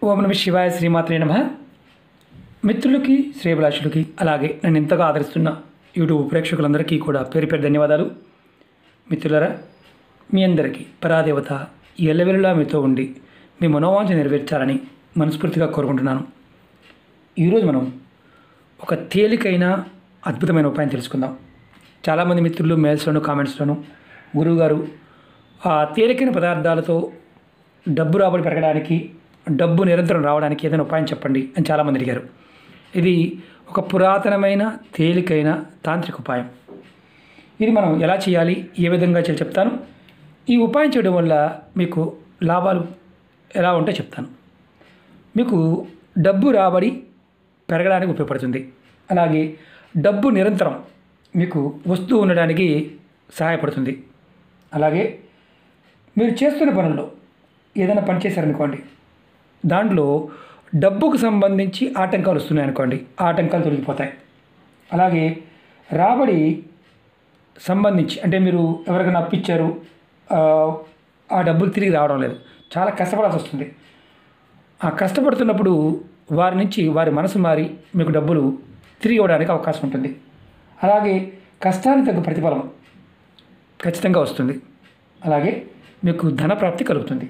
ఓం నమ శివాయ శ్రీమాత్రే నమ మిత్రులకి శ్రేయభిలాషులకి అలాగే నన్ను ఎంతగా ఆదరిస్తున్న యూట్యూబ్ ప్రేక్షకులందరికీ కూడా పేరు పేరు ధన్యవాదాలు మిత్రులరా మీ అందరికీ పరాదేవత ఎల్లవెల్లా మీతో ఉండి మీ మనోవాంఛ నెరవేర్చాలని మనస్ఫూర్తిగా కోరుకుంటున్నాను ఈరోజు మనం ఒక తేలికైన అద్భుతమైన ఉపాయం తెలుసుకుందాం చాలామంది మిత్రులు మెయిల్స్లోను కామెంట్స్లోను గురువుగారు ఆ తేలికైన పదార్థాలతో డబ్బు రాబడి పెరగడానికి డబ్బు నిరంతరం రావడానికి ఏదైనా ఉపాయం చెప్పండి అని చాలామంది అడిగారు ఇది ఒక పురాతనమైన తేలికైన తాంత్రిక ఉపాయం ఇది మనం ఎలా చేయాలి ఏ విధంగా చేయాలి చెప్తాను ఈ ఉపాయం చేయడం వల్ల మీకు లాభాలు ఎలా ఉంటే చెప్తాను మీకు డబ్బు రాబడి పెరగడానికి ఉపయోగపడుతుంది అలాగే డబ్బు నిరంతరం మీకు వస్తూ ఉండడానికి సహాయపడుతుంది అలాగే మీరు చేస్తున్న పనుల్లో ఏదైనా పని చేశారనుకోండి దాంట్లో డబ్బుకు సంబంధించి ఆటంకాలు వస్తున్నాయి అనుకోండి ఆ ఆటంకాలు తొలగిపోతాయి అలాగే రాబడి సంబంధించి అంటే మీరు ఎవరికైనా అప్పిచ్చారు ఆ, ఆ డబ్బులు తిరిగి రావడం లేదు చాలా కష్టపడాల్సి వస్తుంది ఆ కష్టపడుతున్నప్పుడు వారి నుంచి వారి మనసు మారి మీకు డబ్బులు తిరిగి ఇవ్వడానికి అవకాశం ఉంటుంది అలాగే కష్టానికి తగ్గ ప్రతిఫలం ఖచ్చితంగా వస్తుంది అలాగే మీకు ధన ప్రాప్తి కలుగుతుంది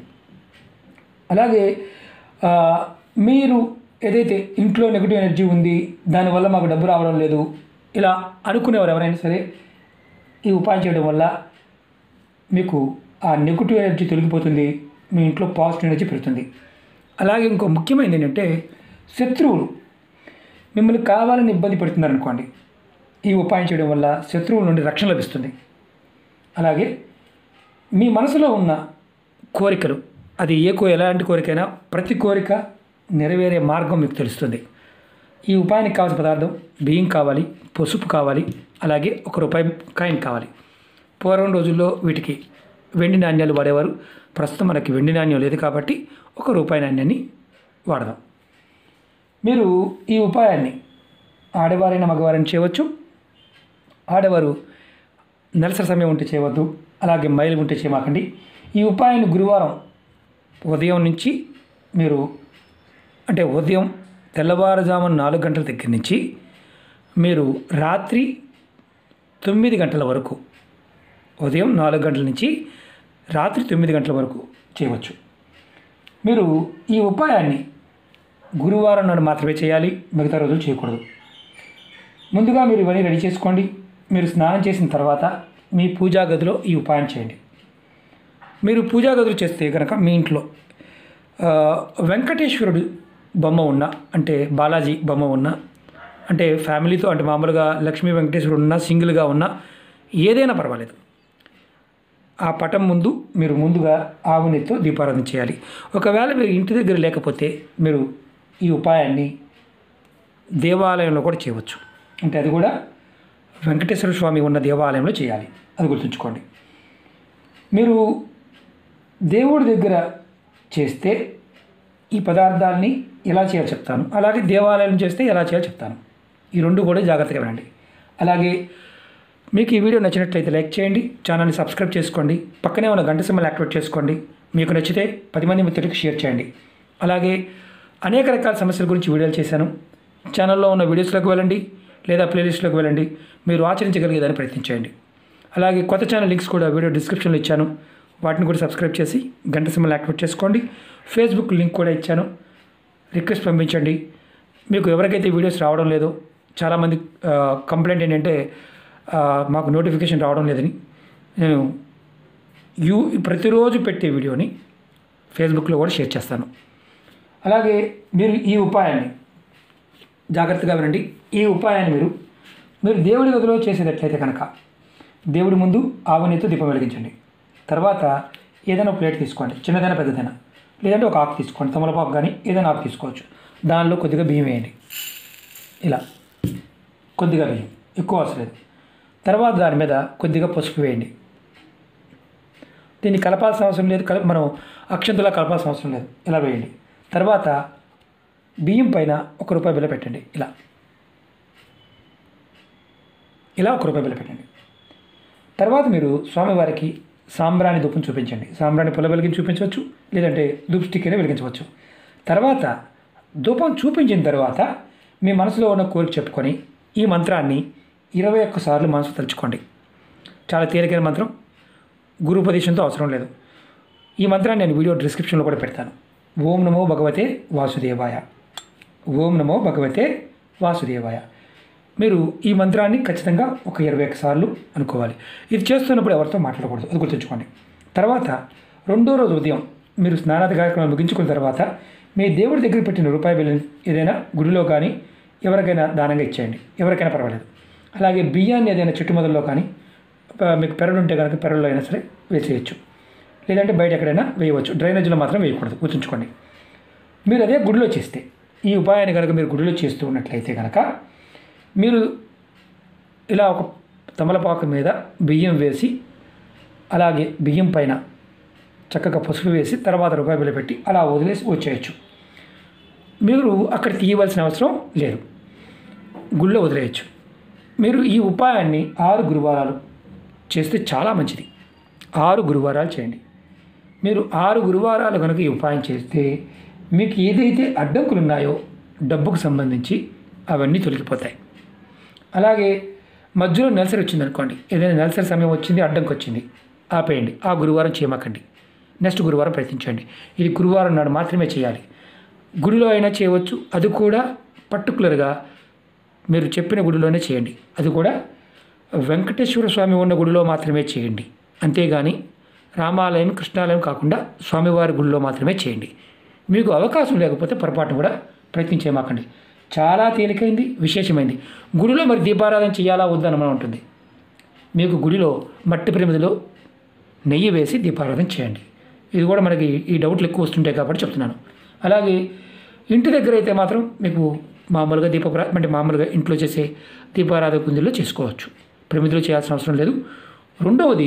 అలాగే ఆ, మీరు ఏదైతే ఇంట్లో నెగిటివ్ ఎనర్జీ ఉంది దానివల్ల మాకు డబ్బు రావడం లేదు ఇలా అనుకునేవారు ఎవరైనా సరే ఈ ఉపాయం చేయడం వల్ల మీకు ఆ నెగిటివ్ ఎనర్జీ తొలగిపోతుంది మీ ఇంట్లో పాజిటివ్ ఎనర్జీ పెరుగుతుంది అలాగే ఇంకో ముఖ్యమైనది ఏంటంటే శత్రువులు మిమ్మల్ని కావాలని ఇబ్బంది పెడుతున్నారనుకోండి ఈ ఉపాయం చేయడం వల్ల శత్రువుల నుండి రక్షణ లభిస్తుంది అలాగే మీ మనసులో ఉన్న కోరికలు అది ఏ కో ఎలాంటి కోరికైనా ప్రతి కోరిక నెరవేరే మార్గం మీకు తెలుస్తుంది ఈ ఉపాయానికి కావాల్సిన పదార్థం బియ్యం కావాలి పసుపు కావాలి అలాగే ఒక రూపాయి కాయిన్ కావాలి పూర్వం రోజుల్లో వీటికి వెండి నాణ్యాలు వాడేవారు ప్రస్తుతం మనకి వెండి నాణ్యం లేదు కాబట్టి ఒక రూపాయి నాణ్యాన్ని వాడదాం మీరు ఈ ఉపాయాన్ని ఆడవారైన మగవారైనా చేయవచ్చు ఆడవారు నెలసరి సమయం ఉంటే చేయవద్దు అలాగే మైలు ఉంటే చేయమాకండి ఈ ఉపాయాన్ని గురువారం ఉదయం నుంచి మీరు అంటే ఉదయం తెల్లవారుజామున నాలుగు గంటల దగ్గర నుంచి మీరు రాత్రి తొమ్మిది గంటల వరకు ఉదయం నాలుగు గంటల నుంచి రాత్రి తొమ్మిది గంటల వరకు చేయవచ్చు మీరు ఈ ఉపాయాన్ని గురువారం నాడు మాత్రమే చేయాలి మిగతా రోజులు చేయకూడదు ముందుగా మీరు ఇవన్నీ రెడీ చేసుకోండి మీరు స్నానం చేసిన తర్వాత మీ పూజా గదిలో ఈ ఉపాయం చేయండి మీరు పూజా గదులు చేస్తే కనుక మీ ఇంట్లో ఆ, వెంకటేశ్వరుడు బొమ్మ ఉన్న అంటే బాలాజీ బొమ్మ ఉన్న అంటే ఫ్యామిలీతో అంటే మామూలుగా లక్ష్మీ వెంకటేశ్వరుడు ఉన్న సింగిల్గా ఉన్న ఏదైనా పర్వాలేదు ఆ పటం ముందు మీరు ముందుగా ఆవు నెత్తితో దీపారాధన చేయాలి ఒకవేళ మీరు ఇంటి దగ్గర లేకపోతే మీరు ఈ ఉపాయాన్ని దేవాలయంలో కూడా చేయవచ్చు అంటే అది కూడా వెంకటేశ్వర స్వామి ఉన్న దేవాలయంలో చేయాలి అది గుర్తుంచుకోండి మీరు దేవుడి దగ్గర చేస్తే ఈ పదార్థాలని ఎలా చేయాలో చెప్తాను అలాగే దేవాలయం చేస్తే ఎలా చేయాలో చెప్తాను ఈ రెండు కూడా జాగ్రత్తగా వినండి అలాగే మీకు ఈ వీడియో నచ్చినట్లయితే లైక్ చేయండి ఛానల్ని సబ్స్క్రైబ్ చేసుకోండి పక్కనే ఉన్న గంట సింబల్ యాక్టివేట్ చేసుకోండి మీకు నచ్చితే పది మంది మిత్రులకు షేర్ చేయండి అలాగే అనేక రకాల సమస్యల గురించి వీడియోలు చేశాను ఛానల్లో ఉన్న వీడియోస్లోకి వెళ్ళండి లేదా ప్లేలిస్ట్లోకి వెళ్ళండి మీరు ఆచరించగలిగేదాన్ని ప్రయత్నించండి అలాగే కొత్త ఛానల్ లింక్స్ కూడా వీడియో డిస్క్రిప్షన్లో ఇచ్చాను వాటిని కూడా సబ్స్క్రైబ్ చేసి గంట సింబల్ యాక్టివేట్ చేసుకోండి ఫేస్బుక్ లింక్ కూడా ఇచ్చాను రిక్వెస్ట్ పంపించండి మీకు ఎవరికైతే వీడియోస్ రావడం లేదో చాలామంది ఆ, కంప్లైంట్ ఏంటంటే ఆ, మాకు నోటిఫికేషన్ రావడం లేదని నేను యూ ప్రతిరోజు పెట్టే వీడియోని ఫేస్బుక్లో కూడా షేర్ చేస్తాను అలాగే మీరు ఈ ఉపాయాన్ని జాగ్రత్తగా వినండి ఈ ఉపాయాన్ని మీరు మీరు దేవుడి గదిలో చేసేటట్లయితే కనుక దేవుడి ముందు ఆవునేతో దీపం వెలిగించండి తర్వాత ఏదైనా ప్లేట్ తీసుకోండి చిన్నదైనా పెద్దదైనా లేదంటే ఒక ఆకు తీసుకోండి తమలపాకు కానీ ఏదైనా ఆకు తీసుకోవచ్చు దానిలో కొద్దిగా బియ్యం వేయండి ఇలా కొద్దిగా బియ్యం ఎక్కువ అవసరం లేదు తర్వాత దాని మీద కొద్దిగా పసుపు వేయండి దీన్ని కలపాల్సిన అవసరం లేదు కల మనం అక్షంతలా కలపాల్సిన అవసరం లేదు ఇలా వేయండి తర్వాత బియ్యం పైన ఒక రూపాయి బిల్ల పెట్టండి ఇలా ఇలా ఒక రూపాయి బిల్ల పెట్టండి తర్వాత మీరు స్వామివారికి సాంబ్రాణి ధూపం చూపించండి సాంబ్రాణి పొల వెలిగించి చూపించవచ్చు లేదంటే ధూప్ స్టిక్ అయినా వెలిగించవచ్చు తర్వాత ధూపం చూపించిన తర్వాత మీ మనసులో ఉన్న కోరిక చెప్పుకొని ఈ మంత్రాన్ని ఇరవై ఒక్కసార్లు మనసు తలుచుకోండి చాలా తేలికైన మంత్రం గురు ఉపదేశంతో అవసరం లేదు ఈ మంత్రాన్ని నేను వీడియో డిస్క్రిప్షన్లో కూడా పెడతాను ఓం నమో భగవతే వాసుదేవాయ ఓం నమో భగవతే వాసుదేవాయ మీరు ఈ మంత్రాన్ని ఖచ్చితంగా ఒక ఇరవై ఒక్క సార్లు అనుకోవాలి ఇది చేస్తున్నప్పుడు ఎవరితో మాట్లాడకూడదు అది గుర్తుంచుకోండి తర్వాత రెండో రోజు ఉదయం మీరు స్నానాది కార్యక్రమం ముగించుకున్న తర్వాత మీ దేవుడి దగ్గర పెట్టిన రూపాయి బిల్లు ఏదైనా గుడిలో కానీ ఎవరికైనా దానంగా ఇచ్చేయండి ఎవరికైనా పర్వాలేదు అలాగే బియ్యాన్ని ఏదైనా చెట్టు మొదల్లో కానీ ప- మీకు పెరడు ఉంటే కనుక పెరడులో అయినా సరే వేసేయచ్చు లేదంటే బయట ఎక్కడైనా వేయవచ్చు డ్రైనేజీలో మాత్రం వేయకూడదు గుర్తుంచుకోండి మీరు అదే గుడిలో చేస్తే ఈ ఉపాయాన్ని కనుక మీరు గుడిలో చేస్తూ ఉన్నట్లయితే కనుక మీరు ఇలా ఒక తమలపాకు మీద బియ్యం వేసి అలాగే బియ్యం పైన చక్కగా పసుపు వేసి తర్వాత రూపాయి బిల్ల పెట్టి అలా వదిలేసి వచ్చేయచ్చు మీరు అక్కడ తీయవలసిన అవసరం లేదు గుళ్ళో వదిలేయచ్చు మీరు ఈ ఉపాయాన్ని ఆరు గురువారాలు చేస్తే చాలా మంచిది ఆరు గురువారాలు చేయండి మీరు ఆరు గురువారాలు కనుక ఈ ఉపాయం చేస్తే మీకు ఏదైతే అడ్డంకులు ఉన్నాయో డబ్బుకు సంబంధించి అవన్నీ తొలగిపోతాయి అలాగే మధ్యలో నెలసరి వచ్చింది అనుకోండి ఏదైనా నెలసరి సమయం వచ్చింది అడ్డంకి వచ్చింది ఆపేయండి ఆ గురువారం చేయమాకండి నెక్స్ట్ గురువారం ప్రయత్నించండి ఇది గురువారం నాడు మాత్రమే చేయాలి గుడిలో అయినా చేయవచ్చు అది కూడా పర్టికులర్గా మీరు చెప్పిన గుడిలోనే చేయండి అది కూడా వెంకటేశ్వర స్వామి ఉన్న గుడిలో మాత్రమే చేయండి అంతేగాని రామాలయం కృష్ణాలయం కాకుండా స్వామివారి గుడిలో మాత్రమే చేయండి మీకు అవకాశం లేకపోతే పొరపాటు కూడా ప్రయత్నించేమాకండి చాలా తేలికైంది విశేషమైంది గుడిలో మరి దీపారాధన చేయాలా వద్దా అనుమానం ఉంటుంది మీకు గుడిలో మట్టి ప్రమిదిలో నెయ్యి వేసి దీపారాధన చేయండి ఇది కూడా మనకి ఈ డౌట్లు ఎక్కువ వస్తుంటాయి కాబట్టి చెప్తున్నాను అలాగే ఇంటి దగ్గర అయితే మాత్రం మీకు మామూలుగా దీపప్రా అంటే మామూలుగా ఇంట్లో చేసే దీపారాధన కుందిలో చేసుకోవచ్చు ప్రమిదిలో చేయాల్సిన అవసరం లేదు రెండవది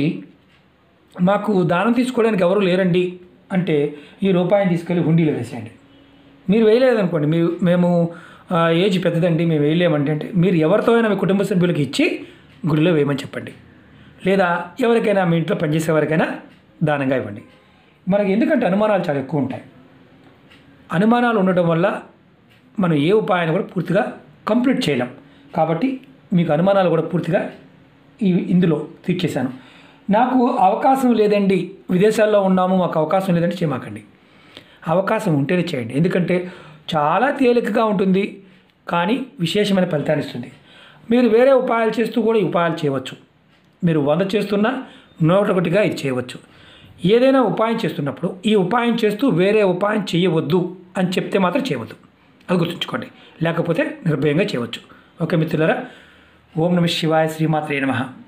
మాకు దానం తీసుకోవడానికి ఎవరు లేరండి అంటే ఈ రూపాయిని తీసుకెళ్ళి హుండీలో వేసేయండి మీరు వేయలేదనుకోండి మీరు మేము ఆ, ఏజ్ పెద్దదండి మేము వేయలేమండి అంటే మీరు ఎవరితో అయినా మీ కుటుంబ సభ్యులకి ఇచ్చి గుడిలో వేయమని చెప్పండి లేదా ఎవరికైనా మీ ఇంట్లో పనిచేసే ఎవరికైనా దానంగా ఇవ్వండి మనకి ఎందుకంటే అనుమానాలు చాలా ఎక్కువ ఉంటాయి అనుమానాలు ఉండడం వల్ల మనం ఏ ఉపాయాన్ని కూడా పూర్తిగా కంప్లీట్ చేయలేం కాబట్టి మీకు అనుమానాలు కూడా పూర్తిగా ఈ ఇందులో తీర్చేశాను నాకు అవకాశం లేదండి విదేశాల్లో ఉన్నాము మాకు అవకాశం లేదంటే చేయమాకండి అవకాశం ఉంటేనే చేయండి ఎందుకంటే చాలా తేలికగా ఉంటుంది కానీ విశేషమైన ఫలితాన్ని ఇస్తుంది మీరు వేరే ఉపాయాలు చేస్తూ కూడా ఈ ఉపాయాలు చేయవచ్చు మీరు వంద చేస్తున్నా నూట ఒకటిగా ఇది చేయవచ్చు ఏదైనా ఉపాయం చేస్తున్నప్పుడు ఈ ఉపాయం చేస్తూ వేరే ఉపాయం చేయవద్దు అని చెప్తే మాత్రం చేయవద్దు అది గుర్తుంచుకోండి లేకపోతే నిర్భయంగా చేయవచ్చు ఓకే మిత్రులారా ఓం నమ శివాయ శ్రీమాత్రే నమః